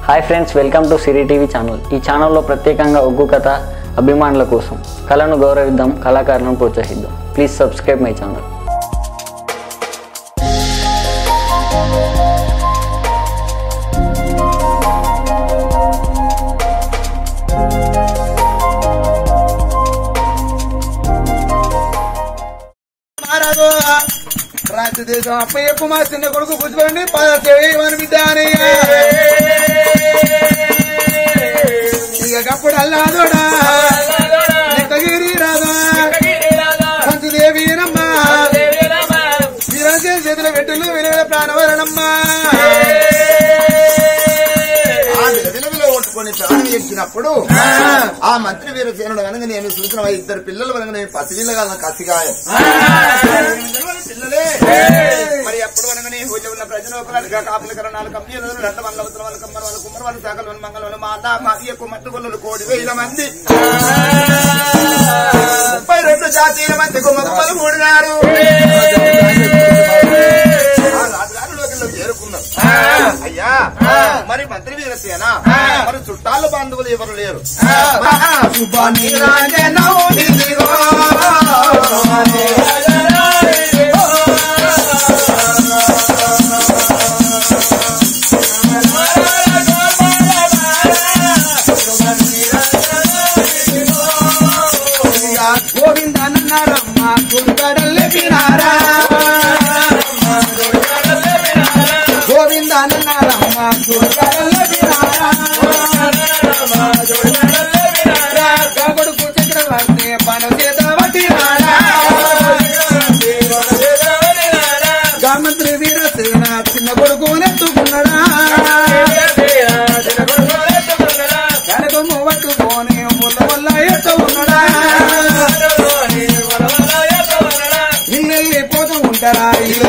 Hi friends welcome to Siri TV channel ఈ ఛానల్లో ప్రత్యేకంగా ఒగ్గు కథ అభిమానుల కోసం కళను గౌరవిద్దాం కళాకారులను ప్రోత్సహిద్దాం ప్లీజ్ సబ్స్క్రైబ్ మై ఛానల్ మారాదు రాజ్య దేశం అప్పయ్యప్ప మా చిన్న కొడుకు కూర్చోండి పదసేవని విధానయ్య ఇక కప్పుడు అల్లాదోడా లెక్కగిరి రాదా సంతుదేవీనమ్మా వీరంజన్ చేతుల వెట్టులు విలువ ప్రాణవరణమ్మా ఆ విలవిలవిలో కొట్టుకొని ప్రాణం ఎక్కినప్పుడు ఆ మంత్రి వీర సేనుడు కనుక నేను చూసిన ఇద్దరు పిల్లలు కనుక నేను పసిపిల్లగా కసిగాయం పిల్లలే మరి ఎప్పుడు కనుక నేను ఊళ్ళో ఉన్న ప్రజలు ఒకరిగా కాపుల కరణాలు కంపెనీలు రెండు వందల అవసరం వాళ్ళ కమ్మర వాళ్ళ కుమ్మర వాళ్ళ శాఖల వాళ్ళ మంగళ వాళ్ళ మాత మాది ఎక్కువ మట్టు గొల్లలు కోడి వేల మంది ముప్పై రెండు జాతీయుల మంది గుమ్మలు కూడినారు ఆ రాజుగారిలోకి చేరుకున్నారు అయ్యా మరి మంత్రి వీరసేన మరి చుట్టాలు బంధువులు ఎవరు లేరు శుభాని రాజనౌ నిధిగో గోవిందన్నారమ్మ గురుగడల్లే వినారా గోవిందన్నారమ్మ గురుగడల్లే వినారా కొడుకు చక్రవర్తి పను చేత వటినారా గామంత్రి వీరసేన చిన్న కొడుకు నెత్తుకున్నాడా కనకము పట్టుకొని ముళ్ళ వల్ల ఎత్త ఉన్నాడా ఇల్లు పోతూ ఉంటారా ఇల్లు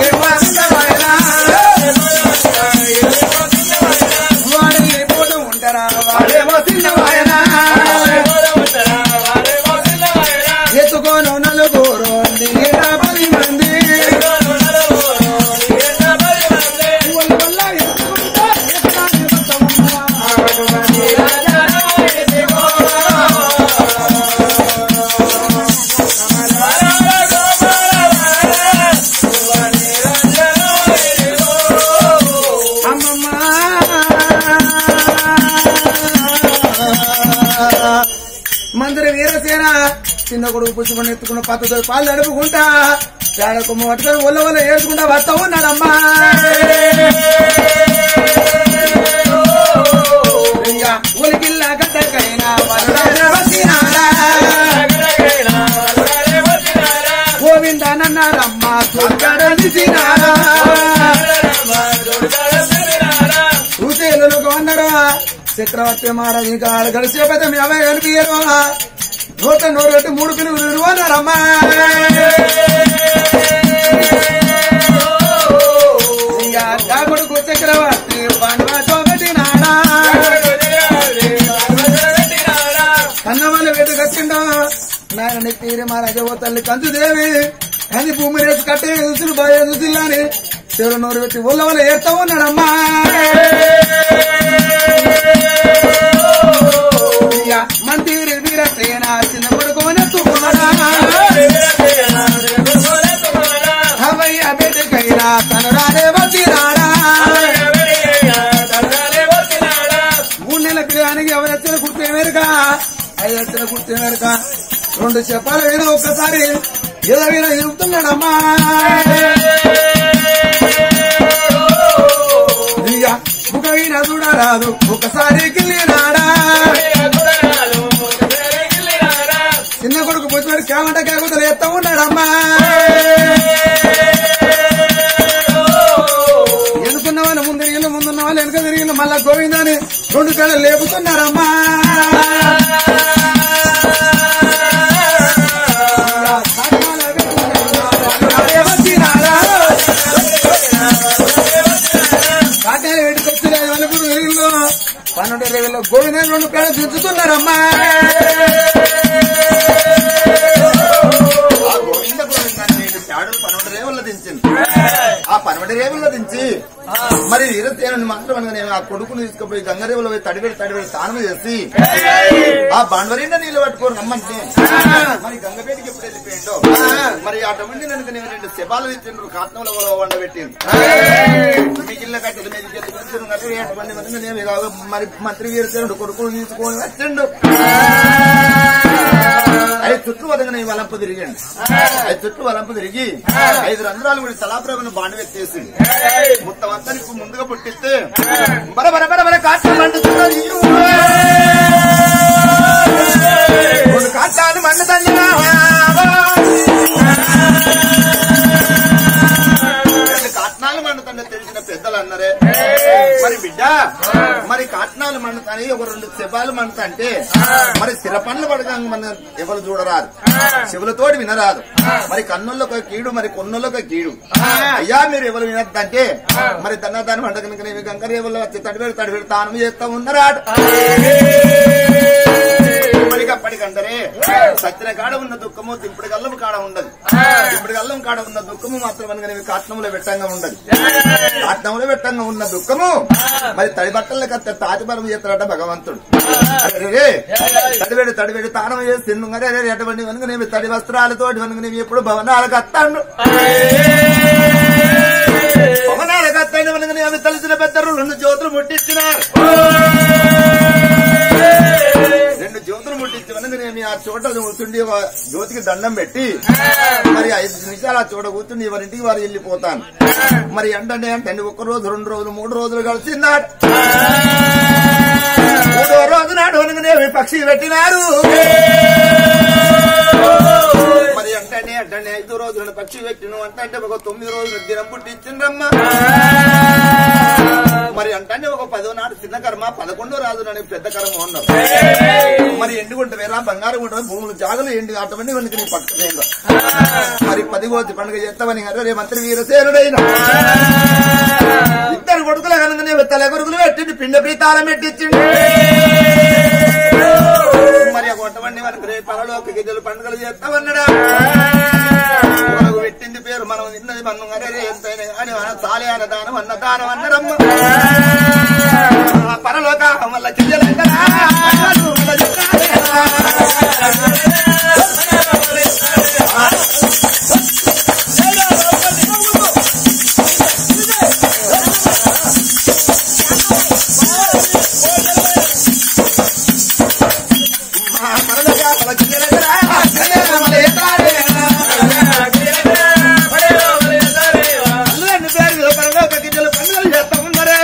వాడల్లి పోతూ ఉంటారా వాడేమో చిన్నవాయనా ఎత్తుకోను నలుగురు దిగిన పది మంది వాళ్ళ వల్ల ఎత్తుకుంటా ఎత్తాని అమ్మమ్మ మందిర వీరసేన చిన్న కొడుకు పుష్పని ఎత్తుకున్న పద్ధతి పాలు నడుపుకుంటా పేడకు పట్టుకొని ఒళ్ళ వల్ల ఏడుచుకుంటా వస్తా ఉన్నాడమ్మా ఇంకా ఒలికిల్లా గడ్డకైనా వరదైన వచ్చినాడా గోవిందనన్నారమ్మా దుర్గడలిసినాడా ఋషులకు అన్నారా చక్రవర్తి మహారాజు ఇంకా గడిచేపోతే మీ అమ్మాయి కనిపించరు నూట నూరు పెట్టి మూడు పిలువులు అన్నారమ్మా ఇంకా దాగుడుకు చక్రవర్తి పండుగ పెట్టినాడా కన్నవాళ్ళు వేటు కట్టిండా నాయన నెత్తిరి మహారాజు ఓ తల్లి కంచుదేవి కంది భూమి రేసి కట్టి చూసులు బాగా చూసిల్లని చెవులు నోరు పెట్టి ఊళ్ళ వల్ల ఏడుతా ఉన్నాడమ్మా ఇక మంత్రి వీరసేన చిన్న కొడుకు నెత్తుకున్నాడా అవయ్య బిడ్డకైనా తను రానే వచ్చినాడా మూడు నెలల పిల్లగానికి ఎవరు వచ్చిన కుర్తే మేరక ఐదు వచ్చిన కుర్తే మేరక రెండు చెప్పాలి ఏదో ఒక్కసారి ఏదో వీణ తిరుగుతున్నాడమ్మా ఇక ముఖ వీణ చూడరాదు ఒకసారి కిల్లినాడా చిన్న కొడుకు పొచ్చివాడు కేమంట కేకతలు ఎత్తా ఉన్నాడమ్మా ఎనుకున్న వాళ్ళు ముందు తిరిగిన ముందున్న వాళ్ళు వెనుక తిరిగిన మళ్ళా గోవిందని రెండు కళ్ళు లేపుతున్నారమ్మా కాకాయ వేడుకొచ్చిన నలుగురు తిరిగిలో పన్నెండు రేవుల్లో గోవింద రెండు కళ్ళు దించుతున్నారమ్మా ఆ గోవింద గోవింద నేను చాడు పన్నెండు రేవుల దించింది ఆ పనమటి రేవుల్లో దించి మరి వీరసేనుని మాత్రం అనగా నేను ఆ కొడుకుని తీసుకుపోయి గంగరేవులో పోయి తడివేడి తడివేడి స్నానం చేసి ఆ బండవరిండ నీళ్ళు పట్టుకొని రమ్మంటే మరి గంగపేటకి ఎప్పుడు వెళ్ళిపోయిండో మరి అటువంటి నన్ను నేను రెండు శబాలు ఇచ్చిండ్రు కాట్నంలో వండబెట్టింది మిగిలిన కట్టెలు మీద ఎత్తుకొని కట్టి అటువంటి మంది నేను ఇలాగ మరి మంత్రి వీరసేనుడు కొడుకులు తీసుకొని వచ్చిండు అది చుట్టూ వదగని వలంపు తిరిగండి అది చుట్టూ వలంపు తిరిగి ఐదు రంధ్రాలు కూడా తలాప్రభను బాండ పెట్టేసి మొత్తం అంతా నీకు ముందుగా పుట్టిస్తే బర బర బర బర కాట్లు మండుతున్నది కొన్ని కాట్లాలు మండుతుంది రెండు కాట్నాలు మండుతుండే తెలిసిన పెద్దలు అన్నారే మరి బిడ్డ మరి కాట్నాలు మండుతాయి ఒక రెండు శివాలు మండుతంటే మరి స్థిర పండ్లు పడగా మన ఎవరు చూడరాదు శివులతోటి వినరాదు మరి కన్నుల్లో కీడు మరి కొన్నుల్లో కీడు అయ్యా మీరు ఎవరు వినద్దంటే మరి దన్న దాని మంట కనుక గంకరేవుల్లో వచ్చి తడివేడు తడివేడు తాను చేస్తా ఉన్నారాడు ఇప్పటికప్పటికందరే సత్యన కాడ ఉన్న దుఃఖము తిప్పుడు గల్లం కాడ ఉండదు ఇప్పుడు గల్లం కాడ ఉన్న దుఃఖము మాత్రం అనగా కాట్నంలో పెట్టంగా ఉండదు కాట్నంలో పెట్టంగా ఉన్న దుఃఖము మరి తడి బట్టల కత్త తాతిపరం చేస్తాడట భగవంతుడు అరే తడివేడు తడివేడు తానం చేసి తిన్నుగానే అరే అటువంటి వనుగనేమి తడి వస్త్రాలతోటి వనుగనేమి ఎప్పుడు భవనాలకు అత్తాడు భవనాలకు అత్తాడు వనుగనేమి తెలిసిన పెద్దలు రెండు జ్యోతులు ముట్టించినారు రెండు జ్యోతులు ముట్టించి వనగనేమి ఆ చోట కూర్చుండి ఒక జ్యోతికి దండం పెట్టి మరి ఐదు నిమిషాలు ఆ చోట కూర్చుండి ఎవరింటికి వారు వెళ్ళిపోతాను మరి అంటే అంటే ఒక్క రోజు రెండు రోజులు మూడు రోజులు కలిసిందాడు మూడో రోజు నాడు వనగనేమి పక్షి పెట్టినారు మరి అంటే అంటే ఐదు రోజులను పక్షి పెట్టిను అంటే అంటే ఒక తొమ్మిది రోజులు దినం పుట్టించిండ్రమ్మా మరి అంటే ఒక పదో నాడు చిన్న కర్మ పదకొండో రాజు అని పెద్ద కర్మ ఉన్నారు మరి ఎండుగుంట వేరా బంగారం గుంట భూములు జాగలు ఎండు అటువంటి మనకి నీ పట్టుకునేగా మరి పది రోజు పండుగ చేస్తామని రే మంత్రి వీరసేనుడైన ఇద్దరు కొడుకుల కనుకనే తల కొడుకులు పెట్టింది పిండ ప్రీతాలం పెట్టించిండు మరి ఆ కొట్టబండి మనకు రేపు పరలోక గిద్దలు పండుగలు చేస్తామన్నాడా మనకు పెట్టింది పేరు మనం విన్నది మనం అరే ఎంతైనా కానీ మన చాలే అన్నదానం అన్నదానం అన్నదమ్మ ఆ పరలోక వల్ల చెయ్యలేదరా పరలోక వల్ల చెయ్యలేదరా అల్లుడు పేరు పరలోక గిద్దలు పండుగలు చేస్తా ఉన్నారే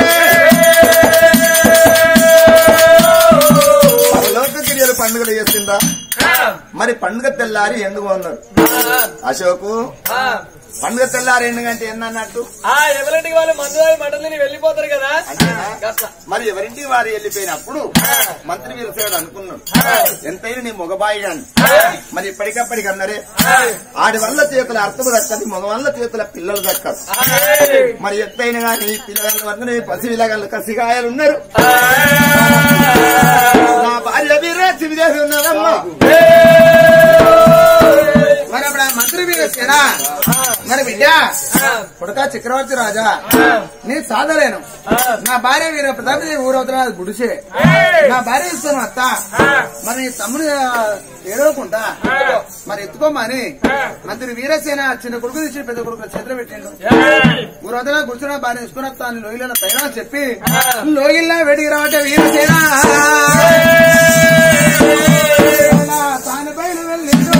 పరలోక గిరియలు పండుగలు చేస్తుందా మరి పండుగ తెల్లారి ఎందుకు అన్నాడు అశోకు పండుగ తెల్లారి ఎందుకంటే ఏందన్నట్టు ఆ ఎవరింటికి వాళ్ళు మందు తాగి మటన్ తిని వెళ్ళిపోతారు కదా అంతేనా? గట్ల. మరి ఎవరింటి వారు వెళ్ళిపోయినప్పుడు మంత్రి వీరసేవుడు అనుకున్నాడు ఎంతైనా నీ మగబాయి అని మరి ఇప్పటికప్పటికి అన్నరే ఆడి వల్ల చేతుల అర్థము దక్కది మగ వల్ల చేతుల పిల్లలు దక్కదు మరి ఎంతైనా కానీ పిల్లగాళ్ళ వల్ల పసి పిల్లగాళ్ళు కసిగాయలు ఉన్నారు నా భార్య వీరే చివిదేవి ఉన్నదమ్మా మరి అప్పుడు ఆ మంత్రి వీరసేన మరి బిడ్డ కొడుక చక్రవర్తి రాజా నేను సాధలేను నా భార్య వీర ప్రతాపదేవి ఊరవుతున్నా అది గుడిసే నా భార్య ఇస్తాను అత్త మరి నీ తమ్ముడు ఏడవకుండా మరి ఎత్తుకోమని మంత్రి వీరసేన చిన్న కొడుకు తెచ్చి పెద్ద కొడుకు చేతులు పెట్టిండు ఊరవుతున్నా కూర్చున్న భార్య తీసుకుని వస్తా అని లోగిలో పైన చెప్పి లోగిల్లా వెడికి రావటే వీరసేన తాను పైన వెళ్ళిండు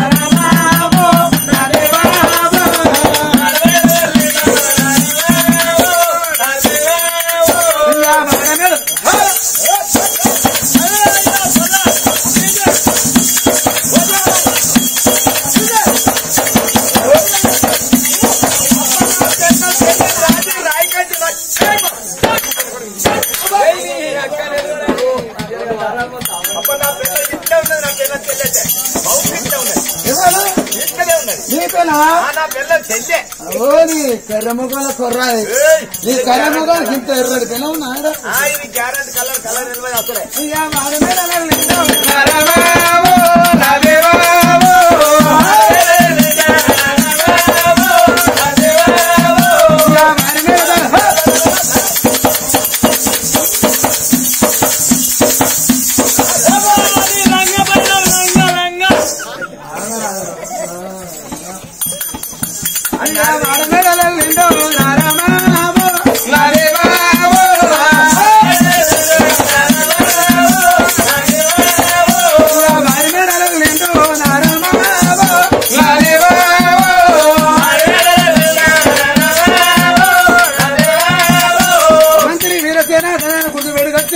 ఎవరు? నీపేనా ఓ నీ కర్రముఖాల కొర్రాది నీ కర్రముఖాల ఇంత ఎర్రడి పిల్ల ఉన్నాడా అయ్యా వాడి మీద అలా నిండా కర్రమావో, రాదేవావో.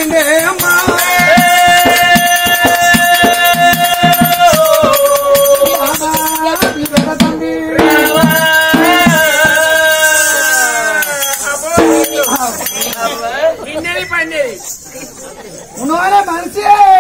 కట్టిండే అమ్మా ఈ పెద్ద తండ్రి. గిన్నెది పండేది ఉన్నవాడే మనిషి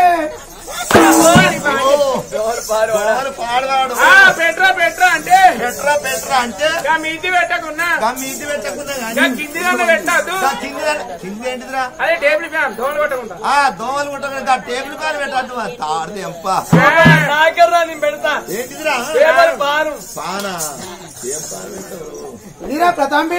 దోమలు పాడవాడు ఆ, పెట్రా పెట్రా అంటే పెట్రా పెట్రా అంటే ఇక మీ ఇంటి పెట్టకున్నా గమ్మి ఇంటి పెట్టకుండా ఇక కానీ కింది దాన్ని పెట్టద్దు కింది కింది ఏంటిదిరా అదే టేబుల్ ఫ్యాన్ దోమలు కొట్టకుండా ఆ దోమలు కుట్టకుండా ఆ టేబుల్ పైన పెట్టద్దు తాడది ఎంప నాకర్రా నేను పెడతా ఏంటిదిరా పేపర్ పాను పానా ఏం పాన పెట్టావు? నీరా ప్రతాంబి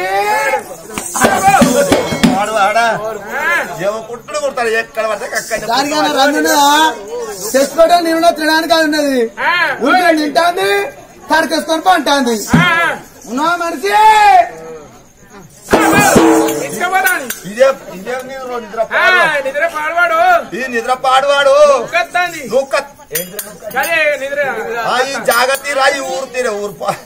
పాడవాడా ఏమో కుట్టుడు కుడతారు ఎక్కడ పడితే అక్కడ దానికైనా రంగున్నదా తెచ్చుకోవడం నేను తినడానికి అది ఉన్నది ఊరికే తింటాంది తడికేసుకొని పంటాంది ఉన్నావా మనిషి ఇసుకపోతాను ఇదే ఇదే నిద్ర నిద్ర పాడువాడు. నిద్ర పాడవాడు ఈ నిద్ర పాడువాడు ఉక్కత్తాంది నువ్వు కత్- అదే నిద్ర ఆ, ఈ జాగతి రా ఈ ఊరు తీరే ఊరు పా-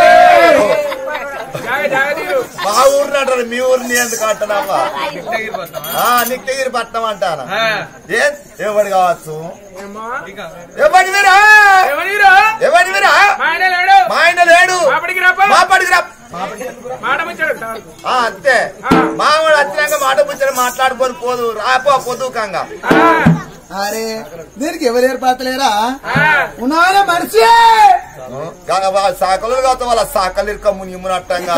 జాగ జాగతీరు మా ఊరిని అంటారు మీ ఊరిని ఎందుకు అంటున్నావా ఆ, నిక్తగిరి పట్నం అంటారా ఏ ఎవడు కావచ్చు ఎవడి వీరా ఎవరిరా ఎవడి వీరా మా ఆయన లేడు మా ఆయన లేడు మాపడికి రాపా మా పడికి రా మాట ముచ్చాడు ఆ, అంతే మావాడు వచ్చినాక మాట ముచ్చట మాట్లాడుకొని పోదు రాపో పొద్దుకంగా అరే దీనికి ఎవరు ఏర్పాట్లేరా ఉన్నారా మనిషి సాకలు కాదు వాళ్ళ సాకలు ఇరుక ముని మునట్టంగా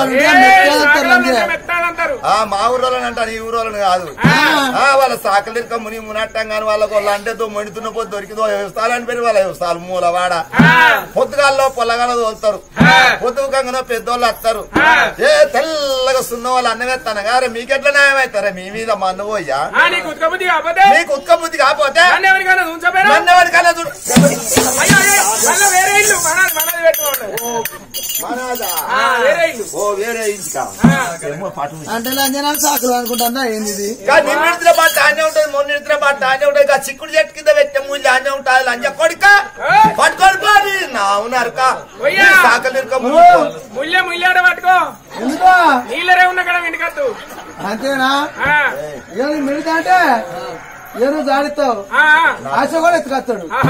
మెత్తాలంటారు ఆ మా ఊరోళ్ళని అంటారు ఈ ఊరోళ్ళని కాదు ఆ వాళ్ళ సాకలు ఇరుక ముని మునట్టంగా వాళ్ళకి వాళ్ళు అంటే దో మండుతున్న పొద్దు దొరికిందో వ్యవస్థాలని పేరు వాళ్ళ వ్యవస్థలు మూలవాడ పొద్దుగాల్లో పొల్లగాల తోలుతారు పొద్దుకంగా పెద్దోళ్ళు వస్తారు ఏ తెల్లగా సున్న వాళ్ళు అన్నవేస్తానగా రే మీకెట్లా న్యాయం అవుతారా మీ మీద మన్ను పోయ్యా నీకు ఉత్కబుద్ధి కాకపోతే నీకు ఉత్క బుద్ధి కాకపోతే నన్ను ఎవరికైనా ఉంచబోయారా మన్నవాడికన్నా చూడు అయ్యో అయ్యో, మళ్ళా వేరే ఇల్లు మన మనది పెట్టుకోండి మనదా? ఆ, వేరే ఇల్లు ఓ వేరే ఇంకా ఏమో పాటు ఉంది. అంటే లంజనాలు సాకులు అనుకుంటుందా ఏంది ఇది కానీ నిన్న నిద్ర పాట ఆనే ఉంటుంది మొన్న నిద్ర పాట ఆనే ఉంటుంది ఇక చిక్కుడు చెట్టు కింద పెట్టే ముళ్ళు ఆనే ఉంటుంది లంజ కొడుక పట్టుకొని పోని నా ఉన్నారు పోయ్యా. సాకలు ఇరుక ముల్లె ముల్లాడ పట్టుకో ఎందుకో నీళ్ళరే ఉన్న కదా ఇంటికద్దు అంతేనా ఆ, ఏది మిగతా అంటే ఏదో జాడిస్తావు ఆ, ఆశ కూడా ఎత్తుకొస్తాడు ఆ.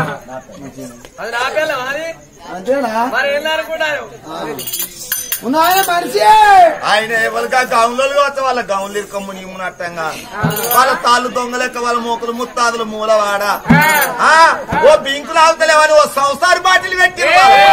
అది నా పిల్ల అది అంతేనా మరి ఏం అనుకుంటారు ఉన్నాయా మనిషి ఆయన ఎవరికా గౌన్లు కావచ్చు వాళ్ళ గౌన్లు ఇరుక ముని మునట్టంగా వాళ్ళ తాళ్ళు దొంగలెక్క వాళ్ళ మోకులు ముత్తాదులు మూలవాడ ఆ, ఓ బింకులు అవుతలేవని ఓ సంసారి బాటిల్ పెట్టి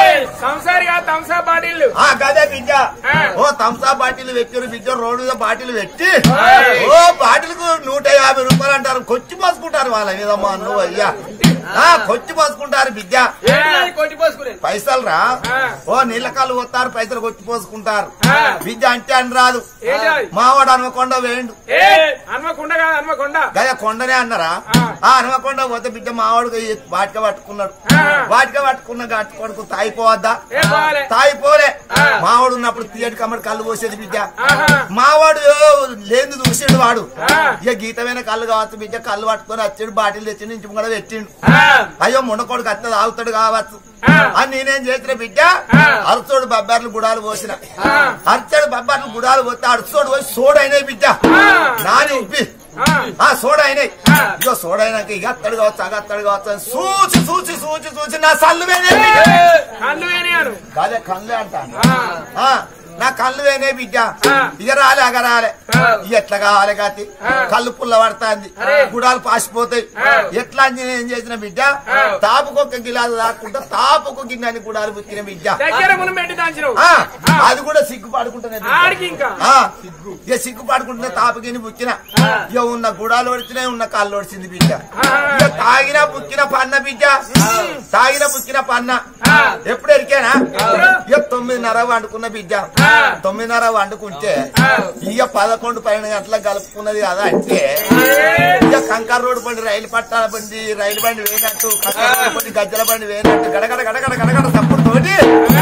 సంసారి కాదు తంసా బాటిల్లు ఆ గదే బిడ్డ ఆ. ఓ తంసా బాటిల్ పెట్టారు బిడ్డ రోడ్డు మీద బాటిల్ పెట్టి ఓ బాటిల్ కు నూట యాభై రూపాయలు అంటారు కొచ్చి పోసుకుంటారు వాళ్ళ మీద మా నువ్వు అయ్యా ఆ, కొచ్చి పోసుకుంటారు బిడ్డ కొట్టి పోసుకునే పైసలు రా ఆ. ఓ నీళ్ళ కాళ్ళు పోతారు పైసలు కొచ్చి పోసుకుంటారు ఆ. బిడ్డ అంటే అని రాదు ఏంటి అది? మావాడు హనుమకొండ వేయండు ఏ హన్మకొండ కాదు హన్మకొండ గయ కొండనే అన్నారా ఆ. ఆ హనుమకొండ పోతే బిడ్డ మావాడు వాటిక పట్టుకున్నాడు ఆ. వాటిక పట్టుకున్న గట్టి కొడుకు తాయిపోవద్దా ఏ పోవాలి తాయిపోలే ఆ. మావాడు ఉన్నప్పుడు తీయటి కమ్మడి కళ్ళు పోసేది బిడ్డ ఆహా. మావాడు లేని చూసాడు వాడు ఆ. ఇక గీతమైన కళ్ళు కావచ్చు బిడ్డ కళ్ళు పట్టుకొని వచ్చాడు బాటిల్ తెచ్చిండు ఇంటి కూడా పెట్టిండు ఆ, అయ్యో ముండకోడికి అత్త తాగుతాడు కావచ్చు ఆ. అని నేనేం చేసిన బిడ్డ ఆ. అరచోడు బొబ్బార్లు గుడాలు పోసిన ఆ. అరచాడు బొబ్బార్లు గుడాలు పోతే అరచోడు పోయి సోడైనాయి బిడ్డ ఆ. నాని ఉప్పి ఆ, ఆ సోడైనాయి ఆ. ఇగో సోడైనాక ఇక అత్తడు కావచ్చు అగ అత్తడు కావచ్చు అని సూచి సూచి సూచి సూచి నా సల్లు వేనే ఏ, కళ్ళు వేనియాను కాదే కళ్ళే అంటాను ఆ, ఆ, నా కళ్ళు వేనే బిడ్డ ఆ. ఇక రాలే అగ రాలే ఆ. ఇక ఎట్లా కావాలి కాతి ఆ. కళ్ళు పుల్ల పడుతుంది అరే. గుడాలు పాసిపోతాయి ఆ. ఎట్లా అని నేను ఏం చేసిన బిడ్డ ఆ. తాపుకొక్క గిలాలు తాకుంటా తాపుకు గిన్నెని గుడాలు పుట్టిన బిడ్డ దగ్గర మనం పెట్టి దాంచినావు ఆ, ఆ. అది కూడా సిగ్గుపడుకుంటానే బిడ్డ. ఆడికి ఇంకా ఆ, ఇక సిగ్గుపడుకుంటున్న తాపకిని బుక్కిన ఆ. ఇక ఉన్న గుడాలు ఒడిచినాయి ఉన్న కాళ్ళు ఒడిచింది బిడ్డ ఆ. ఇక తాగిన బుక్కిన పన్న బిడ్డ తాగిన బుక్కిన పన్న ఆ. ఎప్పుడు ఎరికేనా ఎప్పుడు? ఇక తొమ్మిదిన్నర వండుకున్న బిడ్డ ఆ. తొమ్మిదిన్నర వండుకుంటే ఆ. ఇక పదకొండు పన్నెండు గంటలకు కలుపుకున్నది కదా అంటే ఇక కంకర్ రోడ్డు బండి రైలు పట్టాల బండి రైలు బండి వేయనట్టు కంకర్ రోడ్డు బండి గజ్జల బండి వేయనట్టు గడగడ గడగడ గడగడ తప్పుడు తోటి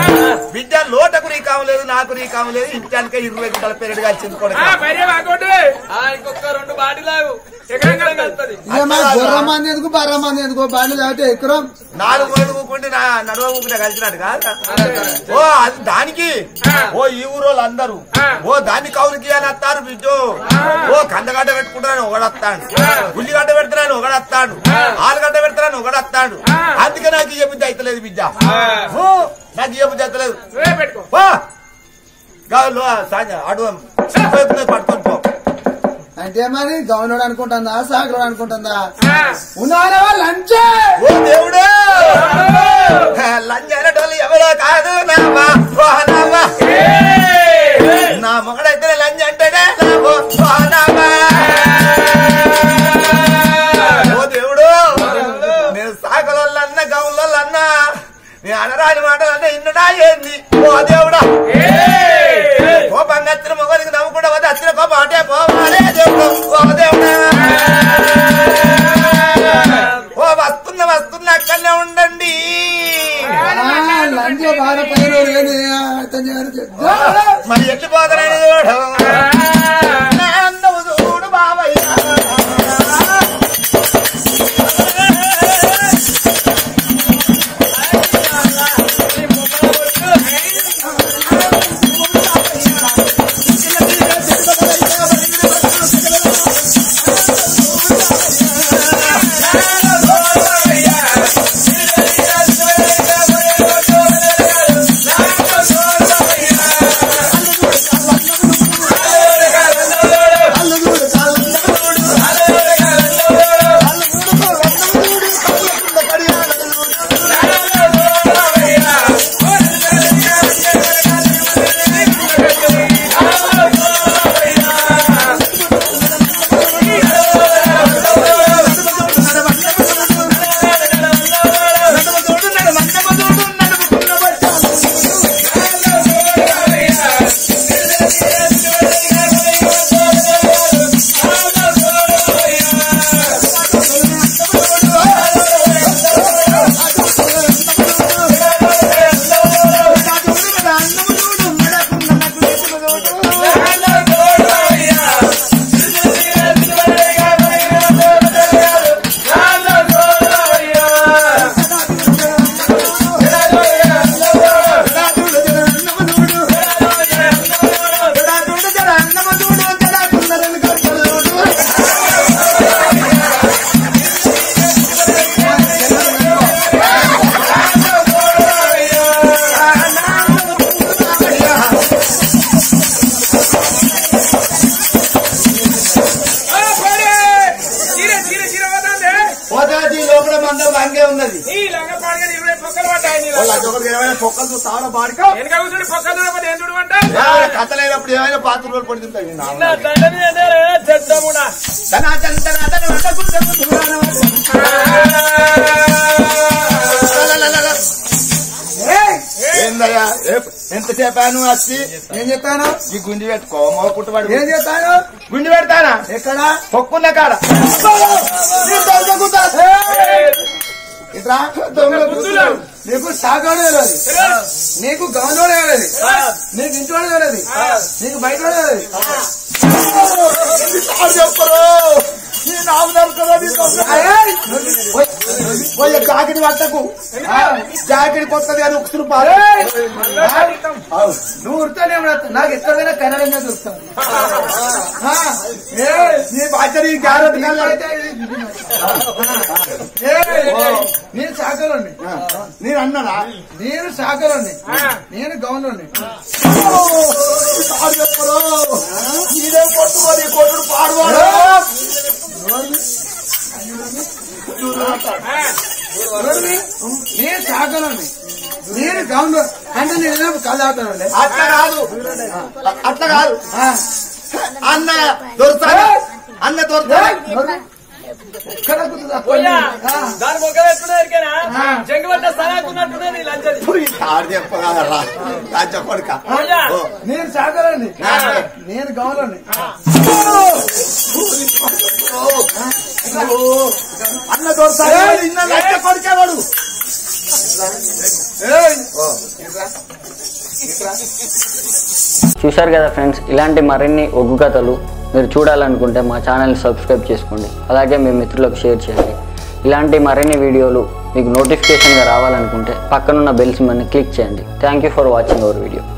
బిడ్డ లోటకు నీ కావలేదు నాకు నీ కావలేదు ఇంటానిక ఇరవై గుంటల పెరడు కలిసింది ఆ, కొడుక భార్య బాగోటు ఇంకొక రెండు బాటిల్ లాగు ఎకరం కలుగుతుంది ఇక మా గుర్రం మంది ఎందుకు బర్ర మంది ఎందుకు బండి లేకపోతే ఎకరం నాలుగు రోజులు ఊకుంటే నా నడవ ఊకుంటే కలిసినట్టు కాదు ఓ అది దానికి ఓ ఈ ఊరోళ్ళు అందరూ ఓ దాన్ని కౌలుకి అని వస్తారు బిడ్డు ఓ కందగడ్డ పెట్టుకుంటాను ఒకడొస్తాడు ఉల్లిగడ్డ పెడతాను ఒకడొస్తాడు ఆలుగడ్డ పెడతాను ఒకడొస్తాడు అందుకే నాకు ఏ బుద్ధి అయితలేదు బిడ్డ ఓ, నాకు ఏ బుద్ధి అయితలేదు నువ్వే పెట్టుకో ఓ గాలు అడుగు పట్టుకొని పో అంటే మరి గవర్నర్ అనుకుంటుందా సాగర్ అనుకుంటుందా ఆ. ఉన్నారా లంచే ఓ దేవుడు లంజనటోళ్ళు ఎవరో కాదు నామా ఓ నామా నా మొగడైతే లంజ అంటేనే నామో ఓ నామా ఓ దేవుడు నేను సాకలన్నా గౌలన్నా నీ అనరాని మాటలన్నా ఇన్నడా ఏంది ఓ దేవుడా కోపంగా వచ్చిన మొగలికి నవ్వుకుంటా పోతే వచ్చిన కోపం అంటే పోవాలే దేవుడు ఓ దేవుడా ఓ వస్తున్న వస్తున్న అక్కడనే ఉండండి లంచ బాగా పైన లేదు అర్థం చేయాలి. మరి ఎట్లు పోతారని చూడు నా అందము చూడు బాబయ్య ఆ, పోనీ. చీర చీర చీర పోతాంది. పోతాది లోపల మందం అంగే ఉన్నది ఈ లంగ పాడగా ఇరవై పొక్కలు పడ్డాయి నీ వాళ్ళ లంగ. అదొకటి ఏమైనా పొక్కలు చూస్తావా బాడిక వెనక కూర్చుని పొక్కలు చూడకపోతే ఏం చూడమంట కథ లేనప్పుడు ఏమైనా బాత్రూమ్ పడి తింటాయి నా తండ్రి మీద చెత్తముడా ఏందయ్యా ఏ- ఎంత చెప్పాను వచ్చి ఏం చెప్పాను ఈ గుండి పెట్టుకో మో పుట్టుబడి ఏం చెప్పాను గుండి పెడతానా ఎక్కడ పొక్కున్న కాడ ఇట్లా దొంగ గుద్దులు. నీకు సాగోడు తెలియదు నీకు గవర్నర్ తెలియదు నీకు ఇంట్లో తెలియదు నీకు బయట తెలియదు సార్ చెప్పరు నీ నాకు దొరకదా నీ దొరకదా? పోయి జాకెట్ పట్టకు జాకెట్ కొత్తది అని ఒక రూపాయలు నువ్వు ఉడతానే నాకు ఎక్కడైనా కన్నడంగా దొరుకుతాను నీ బాధ్యత నీ గ్యారెంటీ నేను శాఖలోని నేను అన్నానా నేను శాఖలోని నేను గవర్నర్ని సార్ చెప్పరు నీదే కొట్టుకోని కొట్టుడు పాడువాడు నేను శాఖలోని నేను గవర్నర్ అంటే నేను ఏదో కథ అవుతానండి అట్లా కాదు అట్లా కాదు అన్న దొరుకుతాడు అన్న దొరుకుతాడు ఎక్కడ కుదురుతా? ఆ. దాని మొక్క వేసుకునేరికేనా జంగి పట్ట సరాకున్నట్టునే నీ లంచది ఆడు చెప్పగలరా రాజ కొడుక అయ్యా. ఓ. నేను శాఖలోని నేను గవర్నర్ని అన్న దొరుకుతాడు ఇన్న లక్ష కొడుకేవాడు చూశారు కదా ఫ్రెండ్స్ ఇలాంటి మరిన్ని ఒగ్గు కథలు మీరు చూడాలనుకుంటే మా ఛానల్ని సబ్స్క్రైబ్ చేసుకోండి అలాగే మీ మిత్రులకు షేర్ చేయండి ఇలాంటి మరిన్ని వీడియోలు మీకు నోటిఫికేషన్గా రావాలనుకుంటే పక్కనున్న బెల్ సింబల్ని క్లిక్ చేయండి thank you for watching our video